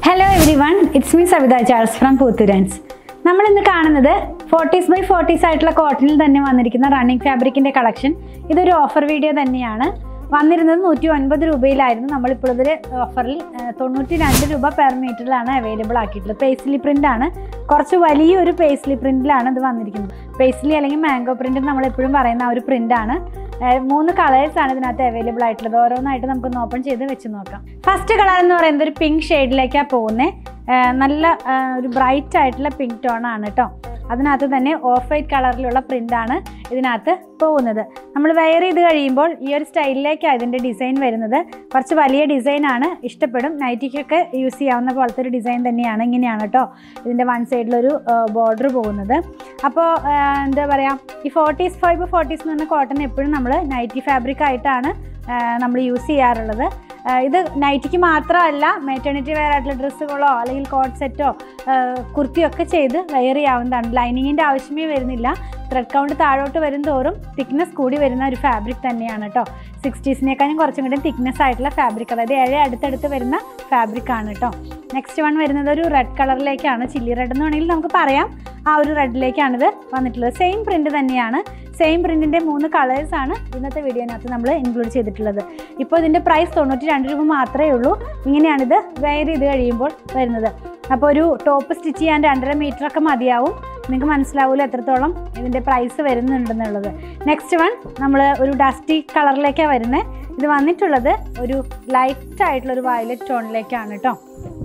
hello everyone it's me Savitha Charles from Poothurans നമ്മൾ ഇന്ന് കാണുന്നത് ഫോർട്ടീസ് ബൈ ഫോർട്ടീസ് ആയിട്ടുള്ള കോട്ടണിൽ തന്നെ വന്നിരിക്കുന്ന റണ്ണിങ് ഫാബ്രിക്കിന്റെ കളക്ഷൻ ഇതൊരു ഓഫർ വീഡിയോ തന്നെയാണ് വന്നിരുന്നത് നൂറ്റി ഒൻപത് രൂപയിലായിരുന്നു നമ്മളിപ്പോൾ ഇതിൽ ഓഫറിൽ തൊണ്ണൂറ്റി രണ്ട് രൂപ പെർ മീറ്ററിലാണ് അവൈലബിൾ ആക്കിയിട്ടുള്ളത് പേസ്ലി പ്രിന്റ് ആണ് കുറച്ച് വലിയൊരു പേസ്ലി പ്രിന്റിലാണ് ഇത് വന്നിരിക്കുന്നത് പേസ്ലി അല്ലെങ്കിൽ മാംഗോ പ്രിന്റ് നമ്മൾ എപ്പോഴും പറയുന്ന ആ ഒരു പ്രിന്റ് ആണ് ഏഹ് മൂന്ന് കളേഴ്സ് ആണ് ഇതിനകത്ത് അവൈലബിൾ ആയിട്ടുള്ളത് ഓരോന്നായിട്ട് നമുക്കൊന്ന് ഓപ്പൺ ചെയ്ത് വെച്ച് നോക്കാം ഫസ്റ്റ് കളർ എന്ന് പറയുന്നത് ഒരു പിങ്ക് ഷെയ്ഡിലേക്കാണ് പോകുന്നത് നല്ല ഏഹ് ഒരു ബ്രൈറ്റ് ആയിട്ടുള്ള പിങ്ക് ടോൺ ആണ് കേട്ടോ അതിനകത്ത് തന്നെ ഓഫ് വൈറ്റ് കളറിലുള്ള പ്രിന്റ് ആണ് ഇതിനകത്ത് പോകുന്നത് നമ്മൾ വെയർ ചെയ്ത് കഴിയുമ്പോൾ ഈ ഒരു സ്റ്റൈലിലേക്കാണ് ഇതിൻ്റെ ഡിസൈൻ വരുന്നത് കുറച്ച് വലിയ ഡിസൈൻ ആണ് ഇഷ്ടപ്പെടും നൈറ്റിക്കൊക്കെ യൂസ് ചെയ്യാവുന്ന പോലത്തെ ഒരു ഡിസൈൻ തന്നെയാണ് ഇങ്ങനെയാണ് കേട്ടോ ഇതിൻ്റെ വൺ സൈഡിലൊരു ബോർഡർ പോകുന്നത് അപ്പോൾ എന്താ പറയുക ഈ ഫോർട്ടീസ് ഫൈവ് ഫോർട്ടീസ് എന്ന് പറഞ്ഞ കോട്ടൺ എപ്പോഴും നമ്മൾ നൈറ്റി ഫാബ്രിക് ആയിട്ടാണ് നമ്മൾ യൂസ് ചെയ്യാറുള്ളത് ആ, ഇത് നൈറ്റിക്ക് മാത്രമല്ല മെറ്റേണിറ്റി വെയർ ആയിട്ടുള്ള ഡ്രസ്സുകളോ അല്ലെങ്കിൽ കോട്ട് സെറ്റോ കുർത്തിയോ ഒക്കെ ചെയ്ത് വെയർ ചെയ്യാവുന്നതാണ് ലൈനിങ്ങിൻ്റെ ആവശ്യമേ വരുന്നില്ല ത്രെഡ് കൗണ്ട് താഴോട്ട് വരും തോറും തിക്നെസ് കൂടി വരുന്ന ഒരു ഫാബ്രിക് തന്നെയാണ് കേട്ടോ സിക്സ്റ്റീസിനേക്കാളും കുറച്ചും കൂടി തിക്നെസ് ആയിട്ടുള്ള ഫാബ്രിക് അതായത് ഏഴ് അടുത്തടുത്ത് വരുന്ന ഫാബ്രിക് ആണ് കേട്ടോ നെക്സ്റ്റ് വൺ വരുന്നത് ഒരു റെഡ് കളറിലേക്കാണ് ചില്ലി റെഡ് എന്ന് വേണമെങ്കിൽ നമുക്ക് പറയാം ആ ഒരു റെഡിലേക്കാണിത് വന്നിട്ടുള്ളത് സെയിം പ്രിന്റ് തന്നെയാണ് സെയിം പ്രിന്റിന്റെ മൂന്ന് കളേഴ്സ് ആണ് ഇന്നത്തെ വീഡിയോനകത്ത് നമ്മൾ ഇൻക്ലൂഡ് ചെയ്തിട്ടുള്ളത് ഇപ്പോൾ ഇതിന്റെ പ്രൈസ് തൊണ്ണൂറ്റി രണ്ട് രൂപ മാത്രമേ ഉള്ളൂ ഇങ്ങനെയാണിത് വെയർ ചെയ്ത് കഴിയുമ്പോൾ വരുന്നത് അപ്പോൾ ഒരു ടോപ്പ് സ്റ്റിച്ച് ചെയ്യാൻ രണ്ടര മീറ്റർ ഒക്കെ മതിയാവും നിങ്ങൾക്ക് മനസ്സിലാവില്ല എത്രത്തോളം ഇതിന്റെ പ്രൈസ് വരുന്നുണ്ടെന്നുള്ളത് നെക്സ്റ്റ് വൺ നമ്മൾ ഒരു ഡസ്റ്റി കളറിലേക്കാണ് വരുന്നത് ഇത് വന്നിട്ടുള്ളത് ഒരു ലൈറ്റ് ആയിട്ടുള്ള ഒരു വയലറ്റ് ടോണിലേക്കാണ് കേട്ടോ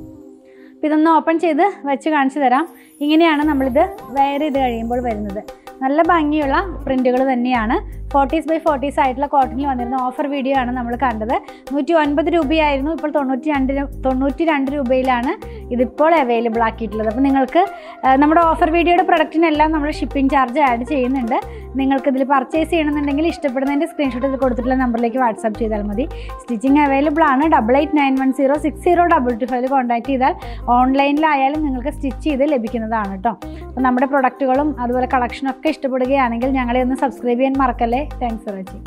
അപ്പോൾ ഇതൊന്ന് ഓപ്പൺ ചെയ്ത് വെച്ച് കാണിച്ചു തരാം ഇങ്ങനെയാണ് നമ്മളിത് വെയർ ചെയ്ത് കഴിയുമ്പോൾ വരുന്നത് നല്ല ഭംഗിയുള്ള പ്രിൻറ്റുകൾ തന്നെയാണ് ഫോർട്ടീസ് ബൈ ഫോർട്ടീസ് ആയിട്ടുള്ള കോട്ടണിൽ വന്നിരുന്ന ഓഫർ വീഡിയോ ആണ് നമ്മൾ കണ്ടത് നൂറ്റി ഒൻപത് രൂപയായിരുന്നു ഇപ്പോൾ തൊണ്ണൂറ്റി രണ്ട് തൊണ്ണൂറ്റി രണ്ട് രൂപയിലാണ് ഇതിപ്പോൾ അവൈലബിൾ ആക്കിയിട്ടുള്ളത് അപ്പോൾ നിങ്ങൾക്ക് ആ, നമ്മുടെ ഓഫർ വീഡിയോയുടെ പ്രൊഡക്റ്റിനെല്ലാം നമ്മൾ ഷിപ്പിംഗ് ചാർജ് ആഡ് ചെയ്യുന്നുണ്ട് നിങ്ങൾക്ക് ഇതിൽ പർച്ചേസ് ചെയ്യണമെന്നുണ്ടെങ്കിൽ ഇഷ്ടപ്പെടുന്നതിൻ്റെ സ്ക്രീൻഷോട്ട് ഇതിൽ കൊടുത്തിട്ടുള്ള നമ്പറിലേക്ക് വാട്സാപ്പ് ചെയ്താൽ മതി സ്റ്റിച്ചിങ് അവൈലബിൾ ആണ് double eight nine one zero six zero double two five contact ചെയ്താൽ ഓൺലൈനിലായാലും നിങ്ങൾക്ക് സ്റ്റിച്ച് ചെയ്ത് ലഭിക്കുന്നതാണ് കേട്ടോ അപ്പോൾ നമ്മുടെ പ്രൊഡക്റ്റുകളും അതുപോലെ കളക്ഷനൊക്കെ ഇഷ്ടപ്പെടുകയാണെങ്കിൽ ഞങ്ങളെ ഒന്ന് സബ്സ്ക്രൈബ് ചെയ്യാൻ മറക്കല്ലേ താങ്ക്സ് ഫോർ വാച്ചിങ്